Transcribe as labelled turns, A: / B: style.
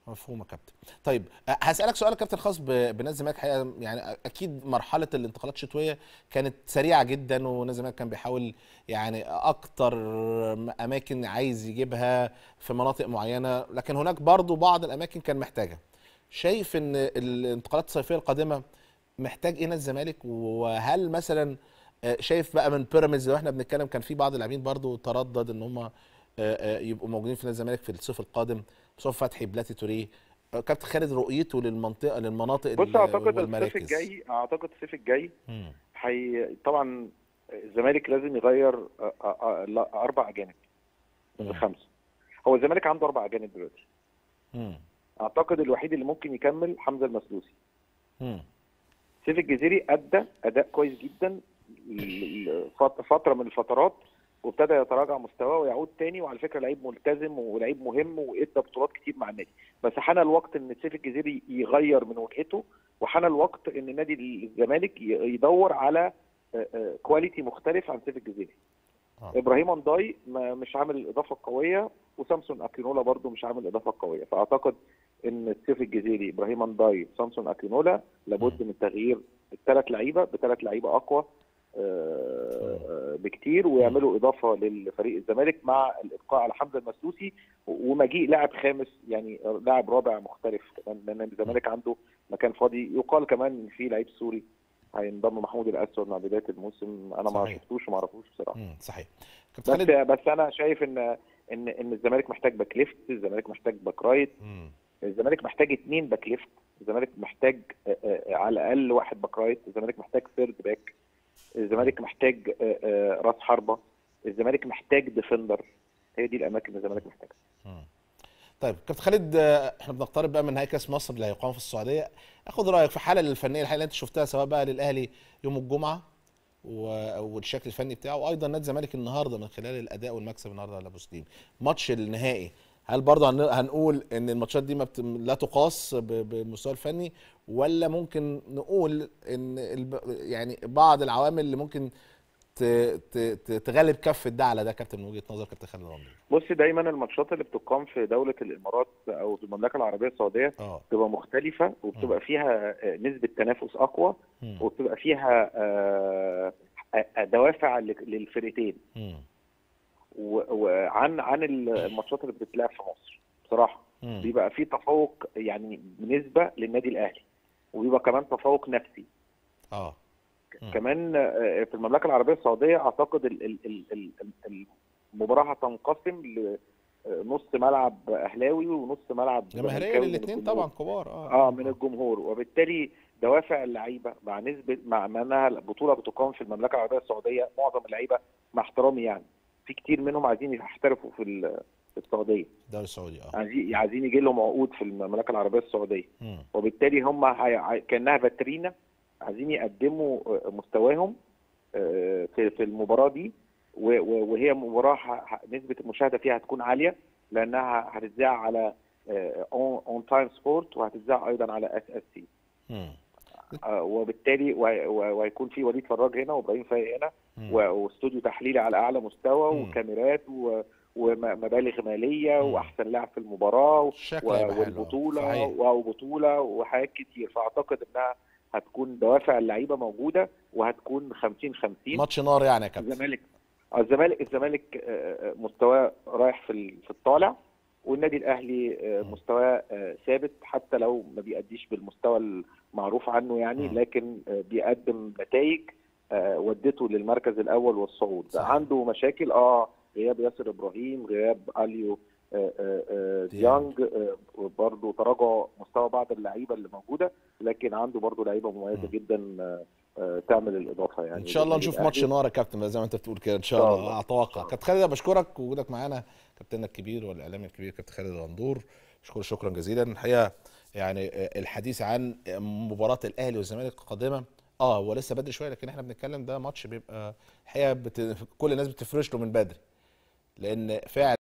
A: مفهوم يا كابتن طيب أه، هسألك سؤال يا كابتن خاص ب- بنادي الزمالك حقيقة يعني أكيد مرحلة الانتقالات الشتوية كانت سريعة جدا ونادي الزمالك كان بيحاول يعني أكتر أماكن عايز يجيبها في مناطق معينة لكن هناك برضو بعض الأماكن كان محتاجها شايف إن الانتقالات الصيفية القادمة محتاج إيه نادي الزمالك وهل مثلا آه، شايف بقى من بيراميدز لو احنا بنتكلم كان في بعض اللاعبين برضو تردد ان هم يبقوا موجودين في نادي الزمالك في الصيف القادم مصطفى فتحي بلاتي توريه آه، كابتن خالد رؤيته للمنطقه للمناطق
B: بص
A: ال-
B: اعتقد الصيف
A: والمراكز
B: الجاي اعتقد الصيف الجاي
A: مم.
B: حي... طبعا الزمالك لازم يغير أ- أ- أ- لا، اربع اجانب من
A: مم.
B: الخمسه هو الزمالك عنده اربع اجانب دلوقتي
A: مم.
B: اعتقد الوحيد اللي ممكن يكمل حمزه المسلوسي
A: مم.
B: سيف الجزيري ادى اداء كويس جدا ل- ل- فت- فتره من الفترات وابتدى يتراجع مستواه ويعود تاني وعلى فكره لعيب ملتزم ولعيب مهم وادى بطولات كتير مع النادي بس حان الوقت ان سيف الجزيري يغير من وجهته وحان الوقت ان نادي الزمالك ي- يدور على آه، آه، كواليتي مختلف عن سيف الجزيري
A: آه.
B: ابراهيم انداي ما- مش عامل الاضافه القويه وسامسون اكينولا برضو مش عامل الاضافه القويه فاعتقد ان سيف الجزيري ابراهيم انداي سامسون اكينولا لابد من تغيير الثلاث لعيبه بثلاث لعيبه اقوى آه، آه، بكتير ويعملوا اضافه للفريق الزمالك مع الابقاء على حمزه المسلوسي ومجيء لاعب خامس يعني لاعب رابع مختلف كمان لان الزمالك عنده مكان فاضي يقال كمان ان في لعيب سوري هينضم محمود الاسود مع بدايه الموسم انا ما
A: صحيح.
B: شفتوش وما اعرفوش بصراحه
A: مم. صحيح كابتن
B: بس
A: خالد
B: بس انا شايف ان ان ان الزمالك محتاج باك ليفت الزمالك محتاج باك رايت
A: مم.
B: الزمالك محتاج اثنين باك ليفت الزمالك محتاج آه، آه، على الاقل واحد باك رايت الزمالك محتاج ثيرد باك الزمالك محتاج آه، آه، راس حربه الزمالك محتاج ديفندر هي دي الاماكن اللي الزمالك محتاجها
A: مم. طيب كابتن خالد آه، احنا بنقترب بقى من نهائي كاس مصر اللي هيقام في السعوديه اخد رايك في الحاله الفنيه الحقيقه اللي انت شفتها سواء بقى للاهلي يوم الجمعه و- والشكل الفني بتاعه وايضا نادي الزمالك النهارده من خلال الاداء والمكسب النهارده على ابو سليم ماتش النهائي هل برضه هن- هنقول ان الماتشات دي ما بت... لا تقاس ب- بالمستوى الفني ولا ممكن نقول ان الب... يعني بعض العوامل اللي ممكن ت... ت... ت- تغلب كفه ده على ده كابتن من وجهه نظر كابتن خالد رمضان
B: بص دايما الماتشات اللي بتقام في دوله الامارات او في المملكه العربيه السعوديه
A: اه
B: بتبقى مختلفه وبتبقى فيها آه، نسبه تنافس اقوى
A: مم.
B: وبتبقى فيها آه، آه، دوافع لل- للفرقتين
A: مم.
B: و- وعن عن الماتشات اللي بتتلعب في مصر بصراحه
A: مم.
B: بيبقى في تفوق يعني بنسبه للنادي الاهلي وبيبقى كمان تفوق نفسي
A: اه مم.
B: كمان آه، في المملكه العربيه السعوديه اعتقد ال- ال- ال- ال- ال- المباراه هتنقسم لنص ملعب اهلاوي ونص ملعب
A: جماهيريه
B: زملكاوي من
A: للاثنين
B: الجمهور.
A: طبعا كبار اه
B: اه من الجمهور وبالتالي دوافع اللعيبه مع نسبه مع مع انها البطوله بتقام في المملكه العربيه السعوديه معظم اللعيبه مع احترامي يعني في كتير منهم عايزين يحترفوا في ال- في السعوديه
A: الدوري السعودي اه
B: عايزين عايزين يجي لهم عقود في المملكه العربيه السعوديه
A: مم.
B: وبالتالي هم هي... هي- كانها فاترينا عايزين يقدموا آه، مستواهم آه، في في المباراه دي و- و- وهي مباراه ه- ه- نسبه المشاهده فيها هتكون عاليه لانها هتتذاع على اون تايم سبورت وهتتذاع ايضا على اس اس سي
A: مم.
B: وبالتالي وهي- وهيكون في وليد فراج هنا وابراهيم فايق هنا
A: مم.
B: و- واستوديو تحليلي على اعلى مستوى
A: مم.
B: وكاميرات و- ومبالغ ماليه
A: مم.
B: واحسن لاعب في المباراه
A: الشكل
B: و-
A: هيبقى حلو
B: والبطوله
A: صحيح.
B: وبطوله وحاجات كتير فاعتقد انها هتكون دوافع اللعيبه موجوده وهتكون 50 50
A: ماتش نار يعني يا كابتن
B: الزمالك آه، الزمالك الزمالك آه، آه، مستواه رايح في ال- في الطالع والنادي الاهلي آه،
A: مم.
B: مستواه آه، ثابت حتى لو ما بيأديش بالمستوى المعروف عنه يعني
A: مم.
B: لكن آه، بيقدم نتائج آه، ودته للمركز الاول والصعود
A: صحيح.
B: عنده مشاكل اه غياب ياسر ابراهيم غياب اليو آه، آه، آه،
A: ديانج.
B: ديانج آه، برضه تراجع مستوى بعض اللعيبه اللي موجوده لكن عنده برضه لعيبه مميزه
A: مم.
B: جدا آه، آه، تعمل الاضافه يعني
A: ان شاء الله
B: للنادي
A: نشوف
B: الأهلي.
A: ماتش نار يا كابتن زي ما انت بتقول كده ان شاء
B: إن شاء
A: الله
B: الله.
A: اتوقع كابتن خالد أنا بشكرك وجودك معانا كابتننا الكبير والاعلامي الكبير كابتن خالد غندور بشكر شكرا جزيلا الحقيقه يعني الحديث عن مباراه الاهلي والزمالك القادمه اه هو لسه بدري شويه لكن احنا بنتكلم ده ماتش بيبقى الحقيقه بت... كل الناس بتفرش له من بدري لان فعلا